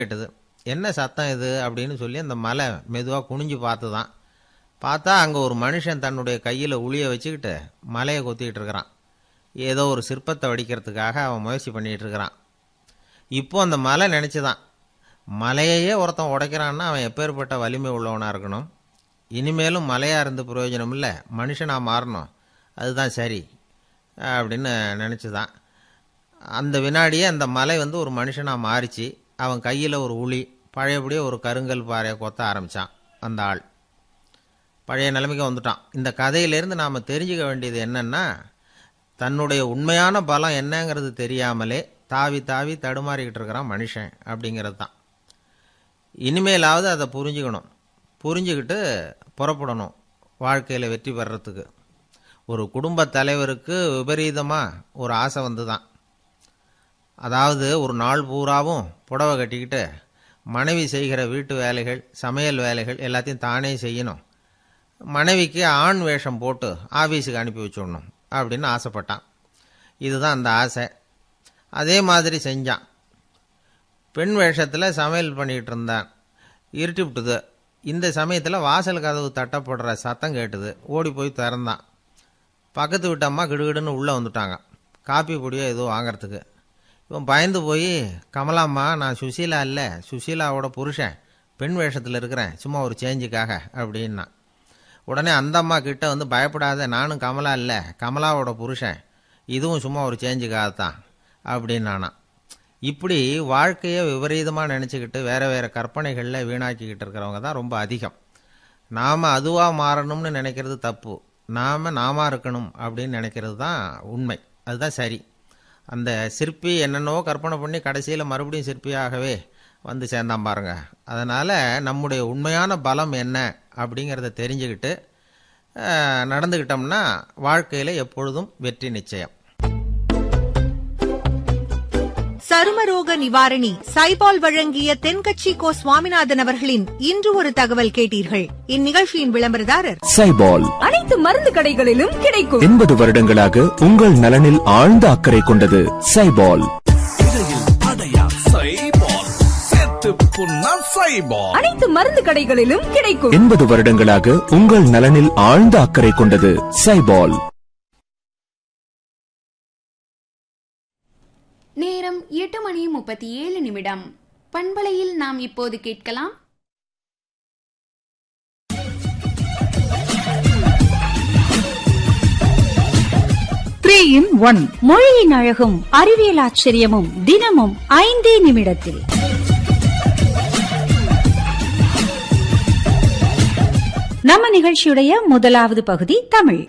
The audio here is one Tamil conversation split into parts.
கேட்டது என்ன சத்தம் இது அப்படின்னு சொல்லி அந்த மலை மெதுவாக குனிஞ்சு பார்த்து தான் பார்த்தா அங்கே ஒரு மனுஷன் தன்னுடைய கையில் உளியை வச்சுக்கிட்டு மலையை கொத்திக்கிட்டு இருக்கிறான் ஏதோ ஒரு சிற்பத்தை வடிக்கிறதுக்காக அவன் முயற்சி பண்ணிகிட்டு இருக்கிறான் இப்போ அந்த மலை நினச்சிதான் மலையையே ஒருத்தன் உடைக்கிறான்னா அவன் எப்பேற்பட்ட வலிமை உள்ளவனாக இருக்கணும் இனிமேலும் மலையாக இருந்து பிரயோஜனம் இல்லை மனுஷனாக மாறணும் அதுதான் சரி அப்படின்னு நினச்சிதான் அந்த வினாடியே அந்த மலை வந்து ஒரு மனுஷனாக மாறிச்சு அவன் கையில் ஒரு உளி பழையபடியே ஒரு கருங்கல் பாறையை கொத்த ஆரம்பித்தான் அந்த ஆள் பழைய நிலைமைக்கு வந்துட்டான் இந்த கதையிலேருந்து நாம் தெரிஞ்சுக்க வேண்டியது என்னென்னா தன்னுடைய உண்மையான பலம் என்னங்கிறது தெரியாமலே தாவி தாவி தடுமாறிக்கிட்டு இருக்கிறான் மனுஷன் அப்படிங்கிறது தான் இனிமேலாவது அதை புரிஞ்சுக்கணும் புரிஞ்சுக்கிட்டு புறப்படணும் வாழ்க்கையில் வெற்றி பெறத்துக்கு ஒரு குடும்ப தலைவருக்கு விபரீதமாக ஒரு ஆசை வந்து தான் அதாவது ஒரு நாள் பூராவும் புடவை கட்டிக்கிட்டு மனைவி செய்கிற வீட்டு வேலைகள் சமையல் வேலைகள் எல்லாத்தையும் தானே செய்யணும் மனைவிக்கு ஆண் வேஷம் போட்டு ஆஃபீஸுக்கு அனுப்பி வச்சுடணும் அப்படின்னு ஆசைப்பட்டான் இதுதான் அந்த ஆசை அதே மாதிரி செஞ்சான் பெண் வேஷத்தில் சமையல் பண்ணிக்கிட்டு இருந்தான் இருட்டி விட்டுது இந்த சமயத்தில் வாசல் கதவு தட்டப்படுற சத்தம் கேட்டுது ஓடி போய் திறந்தான் பக்கத்து வீட்டம்மா கிடுகிடுன்னு உள்ளே வந்துட்டாங்க காப்பி பொடியோ ஏதோ வாங்கிறதுக்கு இவன் பயந்து போய் கமலாம்மா நான் சுசீலா இல்லை சுசீலாவோட புருஷன் பெண் வேஷத்தில் இருக்கிறேன் சும்மா ஒரு சேஞ்சுக்காக அப்படின்னா உடனே அந்த அம்மா கிட்ட வந்து பயப்படாத நானும் கமலா இல்லை கமலாவோட புருஷன் இதுவும் சும்மா ஒரு சேஞ்சுக்காக தான் அப்படின்னானா இப்படி வாழ்க்கையை விபரீதமாக நினச்சிக்கிட்டு வேறு வேறு கற்பனைகளில் வீணாக்கிக்கிட்டு இருக்கிறவங்க தான் ரொம்ப அதிகம் நாம் அதுவாக மாறணும்னு நினைக்கிறது தப்பு நாம் நாம இருக்கணும் அப்படின்னு நினைக்கிறது தான் உண்மை அதுதான் சரி அந்த சிற்பி என்னென்னவோ கற்பனை பண்ணி கடைசியில் மறுபடியும் சிற்பியாகவே வந்து சேர்ந்தான் பாருங்க அதனால் நம்முடைய உண்மையான பலம் என்ன அப்படிங்கிறத தெரிஞ்சுக்கிட்டு நடந்துக்கிட்டோம்னா வாழ்க்கையில் எப்பொழுதும் வெற்றி நிச்சயம் சருமரோக நிவாரணி சைபால் வழங்கிய தென்கட்சி கோ சுவாமிநாதன் அவர்களின் இன்று ஒரு தகவல் கேட்டீர்கள் இந்நிகழ்ச்சியின் விளம்பரதாரர் சைபால் அனைத்து மருந்து கடைகளிலும் கிடைக்கும் எண்பது வருடங்களாக உங்கள் நலனில் ஆழ்ந்த அக்கறை கொண்டது சைபால் அனைத்து மருந்து கடைகளிலும் கிடைக்கும் எண்பது வருடங்களாக உங்கள் நலனில் ஆழ்ந்த அக்கறை கொண்டது சைபால் நேரம் எட்டு மணி முப்பத்தி ஏழு நிமிடம் பண்பலையில் நாம் இப்போது கேட்கலாம் த்ரீ இன் ஒன் மொழியின் அழகும் அறிவியல் ஆச்சரியமும் தினமும் ஐந்தே நிமிடத்தில் நம்ம நிகழ்ச்சியுடைய முதலாவது பகுதி தமிழ்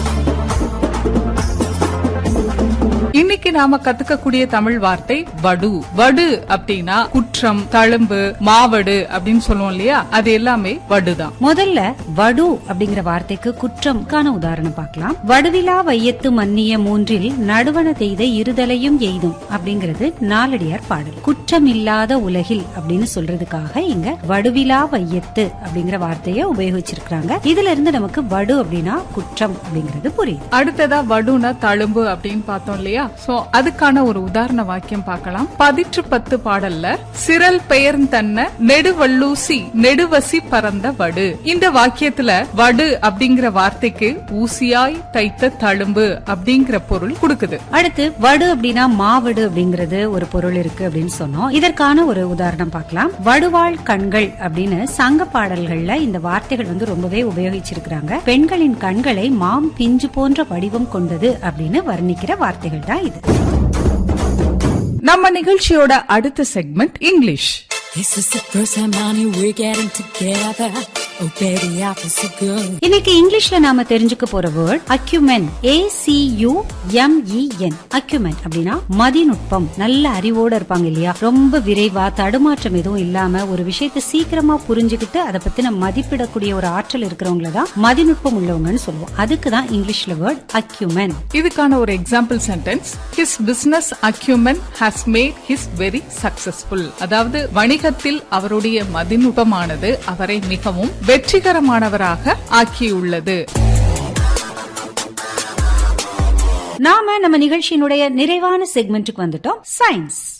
இன்னைக்கு நாம கத்துக்கக்கூடிய தமிழ் வார்த்தை வடு வடு அப்படின்னா குற்றம் தழும்பு மாவடு அப்படின்னு சொல்லுவோம் இல்லையா அது எல்லாமே வடுதான் முதல்ல வடு அப்படிங்கிற வார்த்தைக்கு குற்றம்கான உதாரணம் பார்க்கலாம் வடுவிலா வையத்து மன்னிய மூன்றில் நடுவன தெய்த இருதலையும் எய்தும் அப்படிங்கிறது நாலடியார் பாடல் குற்றமில்லாத உலகில் அப்படின்னு சொல்றதுக்காக இங்க வடுவிலா வையத்து அப்படிங்கிற வார்த்தையை உபயோகிச்சிருக்காங்க இதுல இருந்து நமக்கு வடு அப்படின்னா குற்றம் அப்படிங்கிறது புரியுது அடுத்ததா வடுனா தழும்பு அப்படின்னு பார்த்தோம் இல்லையா சோ அதுக்கான ஒரு உதாரண வாக்கியம் பார்க்கலாம் பதிற்று பத்து பாடல்ல சிரல் பெயர்ந் தன்ன நெடுவல்லூசி நெடுவசி பறந்த வடு இந்த வாக்கியத்துல வடு அப்படிங்கிற வார்த்தைக்கு ஊசியாய் தைத்த தழும்பு அப்படிங்கிற பொருள் கொடுக்குது அடுத்து வடு அப்படின்னா மாவடு அப்படிங்கிறது ஒரு பொருள் இருக்கு அப்படின்னு சொன்னோம் இதற்கான ஒரு உதாரணம் பார்க்கலாம் வடுவாள் கண்கள் அப்படின்னு சங்க பாடல்கள்ல இந்த வார்த்தைகள் வந்து ரொம்பவே உபயோகிச்சிருக்கிறாங்க பெண்களின் கண்களை மாம் பிஞ்சு போன்ற வடிவம் கொண்டது அப்படின்னு வர்ணிக்கிற வார்த்தைகள் தான் இது நம்ம நிகழ்ச்சியோட அடுத்த segment English This is the first time, honey, we're getting together. Oh, baby, I feel so good. இன்னைக்கு இங்கிலீஷ்ல நாம தெரிஞ்சுக்க போற word acumen A C U M E N acumen அப்படின்னா மதிநுட்பம் நல்ல அறிவோட இருப்பாங்க இல்லையா ரொம்ப விரைவா தடுமாற்றம் எதுவும் இல்லாம ஒரு விஷயத்தை சீக்கிரமா புரிஞ்சுக்கிட்டு அதை பத்தின மதிப்பிடக்கூடிய ஒரு ஆற்றல் இருக்கிறவங்கள தான் மதிநுட்பம் உள்ளவங்கன்னு சொல்லுவோம் அதுக்கு தான் இங்கிலீஷ்ல வேர்ட் அக்யூமென் இதுக்கான ஒரு example sentence his business acumen has made his very successful அதாவது வணிகத்தில் அவருடைய மதிநுட்பமானது அவரை மிகவும் வெற்றிகரமானவராக ஆக்கியுள்ளது நாம நம்ம நிகழ்ச்சியினுடைய நிறைவான செக்மெண்ட்டுக்கு வந்துட்டோம் சயின்ஸ்